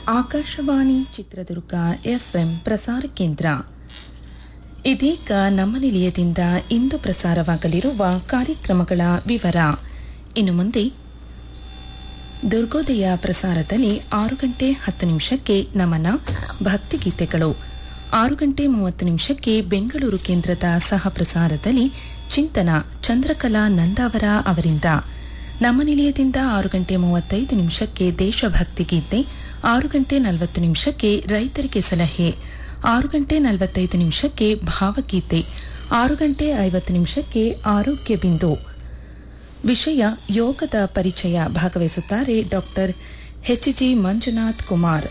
Akashvani Chitradurga FM ಪ್ರಸಾರ ಕೇಂದ್ರ ಇದೀಗ ನಮ್ಮ ನಿಲಯದಿಂದ ಇಂದು ಪ್ರಸಾರವಾಗಲಿರುವ ಕಾರ್ಯಕ್ರಮಗಳ ವಿವರ ಇನ್ನು ಮುಂದೆ ದುರ್ಗೋದಯ ಪ್ರಸಾರದಲ್ಲಿ ಆರು ಗಂಟೆ ಹತ್ತು ನಿಮಿಷಕ್ಕೆ ನಮನ ಭಕ್ತಿಗೀತೆಗಳು ಆರು ಗಂಟೆ ಮೂವತ್ತು ನಿಮಿಷಕ್ಕೆ ಬೆಂಗಳೂರು ಕೇಂದ್ರದ ಸಹ ಪ್ರಸಾರದಲ್ಲಿ ಚಿಂತನ ಚಂದ್ರಕಲಾ ನಂದಾವರ ಅವರಿಂದ ನಮ್ಮ ನಿಲಯದಿಂದ ಆರು ಗಂಟೆ ಮೂವತ್ತೈದು ನಿಮಿಷಕ್ಕೆ ದೇಶಭಕ್ತಿ ಗೀತೆ ಆರು ಗಂಟೆ ನಲವತ್ತು ನಿಮಿಷಕ್ಕೆ ರೈತರಿಗೆ ಸಲಹೆ ಆರು ಗಂಟೆ ನಲವತ್ತೈದು ನಿಮಿಷಕ್ಕೆ ಭಾವಗೀತೆ ಆರು ಗಂಟೆ ಐವತ್ತು ನಿಮಿಷಕ್ಕೆ ಆರೋಗ್ಯ ಬಿಂದು ವಿಷಯ ಯೋಗದ ಪರಿಚಯ ಭಾಗವಹಿಸುತ್ತಾರೆ doctor H G Manjunath Kumar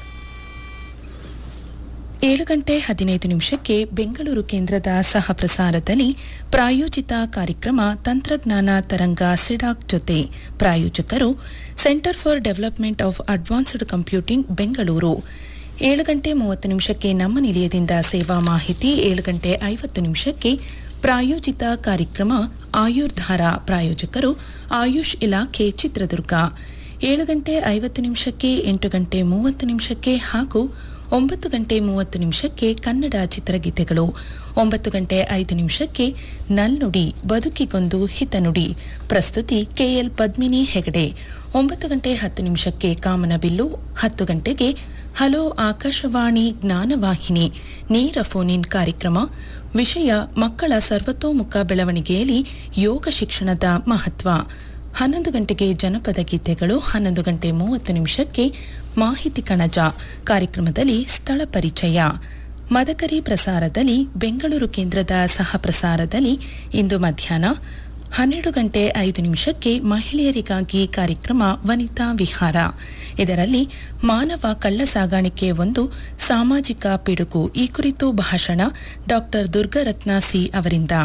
ಏಳು ಗಂಟೆ ಹದಿನೈದು ನಿಮಿಷಕ್ಕೆ ಬೆಂಗಳೂರು ಕೇಂದ್ರದ ಸಹ ಪ್ರಸಾರದಲ್ಲಿ ಪ್ರಾಯೋಜಿತ ಕಾರ್ಯಕ್ರಮ ತಂತ್ರಜ್ಞಾನ ತರಂಗ ಸಿಡಾಕ್ ಜೊತೆ ಪ್ರಾಯೋಜಕರು centre for development of advanced computing Bengaluru ಏಳು ಗಂಟೆ ಮೂವತ್ತು ನಿಮಿಷಕ್ಕೆ ನಮ್ಮ ನಿಲಯದಿಂದ ಸೇವಾ ಮಾಹಿತಿ ಏಳು ಗಂಟೆ ಐವತ್ತು ನಿಮಿಷಕ್ಕೆ ಪ್ರಾಯೋಜಿತ ಕಾರ್ಯಕ್ರಮ ಆಯುರ್ಧಾರ ಪ್ರಾಯೋಜಕರು ಆಯುಷ್ ಇಲಾಖೆ ಚಿತ್ರದುರ್ಗ ಏಳು ಗಂಟೆ ಐವತ್ತು ನಿಮಿಷಕ್ಕೆ ಎಂಟು ಗಂಟೆ ಮೂವತ್ತು ನಿಮಿಷಕ್ಕೆ ಹಾಗೂ ಒಂಬತ್ತು ಗಂಟೆ ಮೂವತ್ತು ನಿಮಿಷಕ್ಕೆ ಕನ್ನಡ ಚಿತ್ರಗೀತೆಗಳು ಒಂಬತ್ತು ಗಂಟೆ ಐದು ನಿಮಿಷಕ್ಕೆ ನಲ್ನುಡಿ ಬದುಕಿಗೊಂದು ಹಿತನುಡಿ ಪ್ರಸ್ತುತಿ ಕೆಎಲ್ ಪದ್ಮಿನಿ ಹೆಗಡೆ ಒಂಬತ್ತು ಗಂಟೆ ಹತ್ತು ನಿಮಿಷಕ್ಕೆ ಕಾಮನಬಿಲ್ಲು ಹತ್ತು ಗಂಟೆಗೆ ಹಲೋ ಆಕಾಶವಾಣಿ ಜ್ಞಾನವಾಹಿನಿ ನೇರ ಫೋನ್ ಇನ್ ಕಾರ್ಯಕ್ರಮ ವಿಷಯ ಮಕ್ಕಳ ಸರ್ವತೋಮುಖ ಬೆಳವಣಿಗೆಯಲ್ಲಿ ಯೋಗ ಶಿಕ್ಷಣದ ಮಹತ್ವ ಹನ್ನೊಂದು ಗಂಟೆಗೆ ಜನಪದ ಗೀತೆಗಳು ಹನ್ನೊಂದು ಗಂಟೆ ಮೂವತ್ತು ನಿಮಿಷಕ್ಕೆ ಮಾಹಿತಿ ಕಣಜ ಕಾರ್ಯಕ್ರಮದಲ್ಲಿ ಸ್ಥಳ ಪರಿಚಯ ಮದಕರಿ ಪ್ರಸಾರದಲ್ಲಿ ಬೆಂಗಳೂರು ಕೇಂದ್ರದ ಸಹ ಪ್ರಸಾರದಲ್ಲಿ ಇಂದು ಮಧ್ಯಾಹ್ನ ಹನ್ನೆರಡು ಗಂಟೆ ಐದು ನಿಮಿಷಕ್ಕೆ ಮಹಿಳೆಯರಿಗಾಗಿ ಕಾರ್ಯಕ್ರಮ ವನಿತಾ ವಿಹಾರ ಇದರಲ್ಲಿ ಮಾನವ ಕಳ್ಳ ಸಾಗಾಣಿಕೆ ಒಂದು ಸಾಮಾಜಿಕ ಪಿಡುಗು ಈ ಕುರಿತು ಭಾಷಣ ಡಾಕ್ಟರ್ ದುರ್ಗರತ್ನ ಸಿ ಅವರಿಂದ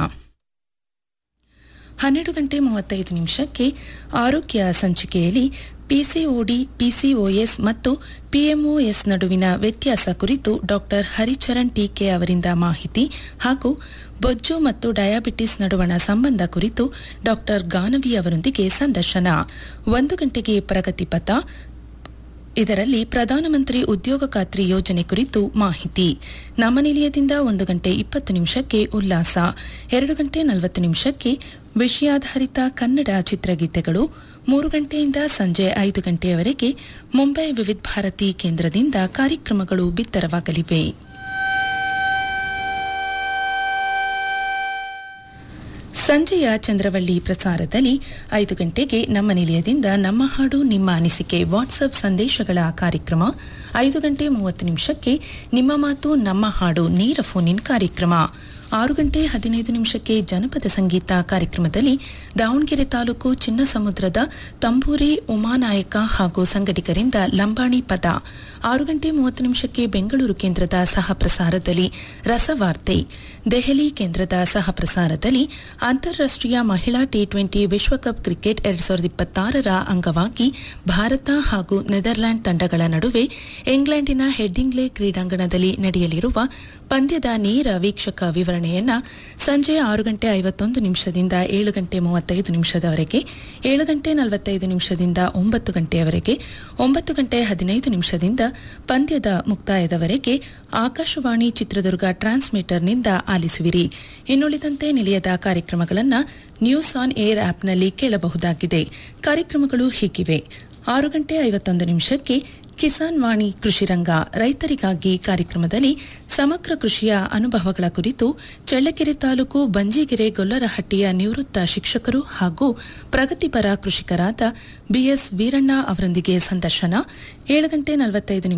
ಹನ್ನೆರಡು ಗಂಟೆ ಮೂವತ್ತೈದು ನಿಮಿಷಕ್ಕೆ ಆರೋಗ್ಯ ಸಂಚಿಕೆಯಲ್ಲಿ ಪಿಸಿಒಡಿ ಪಿಸಿಒಎಸ್ ಮತ್ತು ಪಿಎಂಒಎಸ್ ನಡುವಿನ ವ್ಯತ್ಯಾಸ ಕುರಿತು ಡಾಕ್ಟರ್ ಹರಿಚರಣ್ ಟೀಕೆ ಅವರಿಂದ ಮಾಹಿತಿ ಹಾಗೂ ಬೊಜ್ಜು ಮತ್ತು ಡಯಾಬಿಟಿಸ್ ನಡುವಣ ಸಂಬಂಧ ಕುರಿತು ಡಾಕ್ಟರ್ ಗಾನವಿ ಅವರೊಂದಿಗೆ ಸಂದರ್ಶನ ಒಂದು ಗಂಟೆಗೆ ಪ್ರಗತಿ ಪಥ ಇದರಲ್ಲಿ ಪ್ರಧಾನಮಂತ್ರಿ ಉದ್ಯೋಗ ಖಾತ್ರಿ ಯೋಜನೆ ಕುರಿತು ಮಾಹಿತಿ ನಮ್ಮ ನಿಲಯದಿಂದ ಒಂದು ಗಂಟೆ ಇಪ್ಪತ್ತು ನಿಮಿಷಕ್ಕೆ ಉಲ್ಲಾಸ ಎರಡು ಗಂಟೆ ನಲವತ್ತು ನಿಮಿಷಕ್ಕೆ ವಿಷಯಾಧಾರಿತ ಕನ್ನಡ ಚಿತ್ರಗೀತೆಗಳು ಮೂರು ಗಂಟೆಯಿಂದ ಸಂಜೆ ಐದು ಗಂಟೆಯವರೆಗೆ ಮುಂಬೈ ವಿವಿಧ ಭಾರತಿ ಕೇಂದ್ರದಿಂದ ಕಾರ್ಯಕ್ರಮಗಳು ಬಿತ್ತರವಾಗಲಿವೆ ಸಂಜೆಯ ಚಂದ್ರವಳ್ಳಿ ಪ್ರಸಾರದಲ್ಲಿ ಐದು ಗಂಟೆಗೆ ನಮ್ಮ ನಿಲಯದಿಂದ ನಮ್ಮ ಹಾಡು ನಿಮ್ಮ ಅನಿಸಿಕೆ ವಾಟ್ಸಪ್ ಸಂದೇಶಗಳ ಕಾರ್ಯಕ್ರಮ ಐದು ಗಂಟೆ ಮೂವತ್ತು ನಿಮಿಷಕ್ಕೆ ನಿಮ್ಮ ಮಾತು ನಮ್ಮ ಹಾಡು ನೇರ ಫೋನ್ ಇನ್ ಕಾರ್ಯಕ್ರಮ ಆರು ಗಂಟೆ ಹದಿನೈದು ನಿಮಿಷಕ್ಕೆ ಜನಪದ ಸಂಗೀತ ಕಾರ್ಯಕ್ರಮದಲ್ಲಿ ದಾವಣಗೆರೆ ತಾಲೂಕು ಚಿನ್ನಸಮುದ್ರದ ತಂಬೂರಿ ಉಮಾನಾಯಕ ಹಾಗೂ ಸಂಘಟಕರಿಂದ ಲಂಬಾಣಿ ಪದ ಆರು ಗಂಟೆ ಮೂವತ್ತು ನಿಮಿಷಕ್ಕೆ ಬೆಂಗಳೂರು ಕೇಂದ್ರದ ಸಹ ಪ್ರಸಾರದಲ್ಲಿ ರಸವಾರ್ತೆ ದೆಹಲಿ ಕೇಂದ್ರದ ಸಹ ಪ್ರಸಾರದಲ್ಲಿ ಅಂತಾರಾಷ್ಟೀಯ ಮಹಿಳಾ ಟಿ ಟ್ವೆಂಟಿ ವಿಶ್ವಕಪ್ ಕ್ರಿಕೆಟ್ ಎರಡ್ ಸಾವಿರದ ಇಪ್ಪತ್ತಾರರ ಅಂಗವಾಗಿ ಭಾರತ ಹಾಗೂ ನೆದರ್ಲ್ಯಾಂಡ್ ತಂಡಗಳ ನಡುವೆ ಇಂಗ್ಲೆಂಡಿನ ಹೆಡ್ಡಿಂಗ್ಲೆ ಕ್ರೀಡಾಂಗಣದಲ್ಲಿ ನಡೆಯಲಿರುವ ಪಂದ್ಯದ ನೇರ ವೀಕ್ಷಕ ವಿವರಣೆಯನ್ನ ಸಂಜೆ ಆರು ಗಂಟೆ ಐವತ್ತೊಂದು ನಿಮಿಷದಿಂದ ಏಳು ಗಂಟೆ ಮೂವತ್ತೈದು ನಿಮಿಷದವರೆಗೆ ಏಳು ಗಂಟೆ ನಲವತ್ತೈದು ನಿಮಿಷದಿಂದ ಒಂಬತ್ತು ಗಂಟೆಯವರೆಗೆ ಒಂಬತ್ತು ಗಂಟೆ ಹದಿನೈದು ನಿಮಿಷದಿಂದ ಪಂದ್ಯದ ಮುಕ್ತಾಯದವರೆಗೆ ಆಕಾಶವಾಣಿ ಚಿತ್ರದುರ್ಗ ಟ್ರಾನ್ಸ್ಮಿಟರ್ನಿಂದ ಆಲಿಸುವಿರಿ ಇನ್ನುಳಿದಂತೆ ನಿಲಯದ ಕಾರ್ಯಕ್ರಮಗಳನ್ನು ನ್ಯೂಸ್ ಆನ್ ಏರ್ ಆಪ್ನಲ್ಲಿ ಕೇಳಬಹುದಾಗಿದೆ ಕಾರ್ಯಕ್ರಮಗಳು ಹೀಗಿವೆ ಆರು ಗಂಟೆ ಐವತ್ತೊಂದು ನಿಮಿಷಕ್ಕೆ ಕಿಸಾನ್ ವಾಣಿ ಕೃಷಿರಂಗ ರೈತರಿಗಾಗಿ ಕಾರ್ಯಕ್ರಮದಲ್ಲಿ ಸಮಗ್ರ ಕೃಷಿಯ ಅನುಭವಗಳ ಕುರಿತು ಚಳ್ಳಕೆರೆ ತಾಲೂಕು ಬಂಜಿಗೆರೆ ಗೊಲ್ಲರಹಟ್ಟಿಯ ನಿವೃತ್ತ ಶಿಕ್ಷಕರು ಹಾಗೂ ಪ್ರಗತಿಪರ ಕೃಷಿಕರಾದ ಬಿಎಸ್ ವೀರಣ್ಣ ಅವರೊಂದಿಗೆ ಸಂದರ್ಶನ ಏಳು ಗಂಟೆ ನಲವತ್ತೈದು